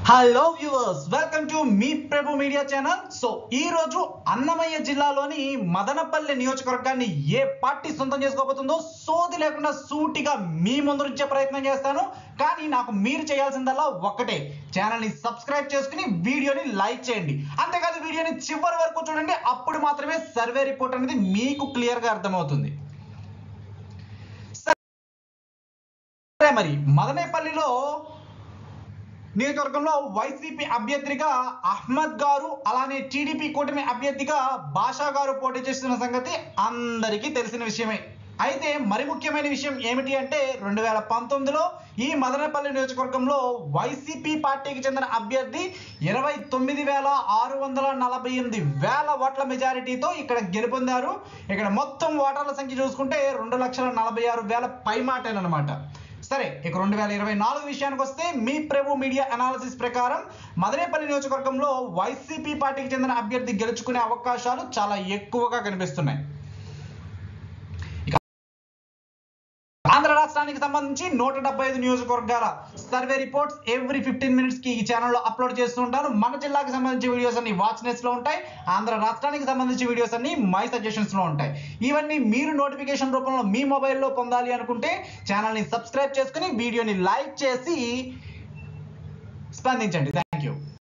hello viewers welcome to మీ Prabhu media channel so ఈ రోజు అన్నమయ్య జిల్లాలోని మదనపల్లి నియోజకవర్గాన్ని ఏ పార్టీ సొంతం చేసుకోబోతుందో సోది లేకుండా సూటిగా మీ ముందు నుంచే ప్రయత్నం చేస్తాను కానీ నాకు మీరు చేయాల్సిందల్లా ఒక్కటే ఛానల్ ని సబ్స్క్రైబ్ చేసుకుని వీడియోని లైక్ చేయండి అంతేకాదు వీడియోని చివరి వరకు చూడండి అప్పుడు మాత్రమే సర్వే రిపోర్ట్ అనేది మీకు క్లియర్ గా అర్థమవుతుంది సరే మరి మదనేపల్లిలో నియోజకవర్గంలో వైసీపీ అభ్యర్థిగా అహ్మద్ గారు అలానే టీడీపీ కూటమి అభ్యర్థిగా బాషా గారు పోటీ చేస్తున్న సంగతి అందరికీ తెలిసిన విషయమే అయితే మరి ముఖ్యమైన విషయం ఏమిటి అంటే రెండు వేల పంతొమ్మిదిలో ఈ మదనపల్లి నియోజకవర్గంలో వైసీపీ పార్టీకి చెందిన అభ్యర్థి ఇరవై తొమ్మిది వేల ఆరు వందల నలభై ఎనిమిది వేల ఓట్ల మెజారిటీతో ఇక్కడ గెలుపొందారు ఇక్కడ మొత్తం ఓటర్ల సంఖ్య చూసుకుంటే రెండు లక్షల నలభై ఆరు వేల పైమాటేనమాట సరే ఇక రెండు వేల ఇరవై నాలుగు విషయానికి వస్తే మీ ప్రభు మీడియా అనాలిసిస్ ప్రకారం మదనేపల్లి నియోజకవర్గంలో వైసీపీ పార్టీకి చెందిన అభ్యర్థి గెలుచుకునే అవకాశాలు చాలా ఎక్కువగా కనిపిస్తున్నాయి ఇక ఆంధ్ర రాష్ట్రానికి సంబంధించి నూట డెబ్బై ఐదు నియోజకవర్గాల survey reports every fifteen minutes కి ఈ ఛానల్లో అప్లోడ్ చేస్తూ ఉంటాను మన జిల్లాకి సంబంధించి వీడియోస్ అన్ని వాచ్ నెస్ లో ఉంటాయి ఆంధ్ర రాష్ట్రానికి సంబంధించి వీడియోస్ అన్ని మై సజెషన్స్ లో ఉంటాయి ఇవన్నీ మీరు నోటిఫికేషన్ రూపంలో మీ మొబైల్లో పొందాలి అనుకుంటే ఛానల్ ని సబ్స్క్రైబ్ చేసుకుని వీడియోని లైక్ చేసి స్పందించండి థ్యాంక్ యూ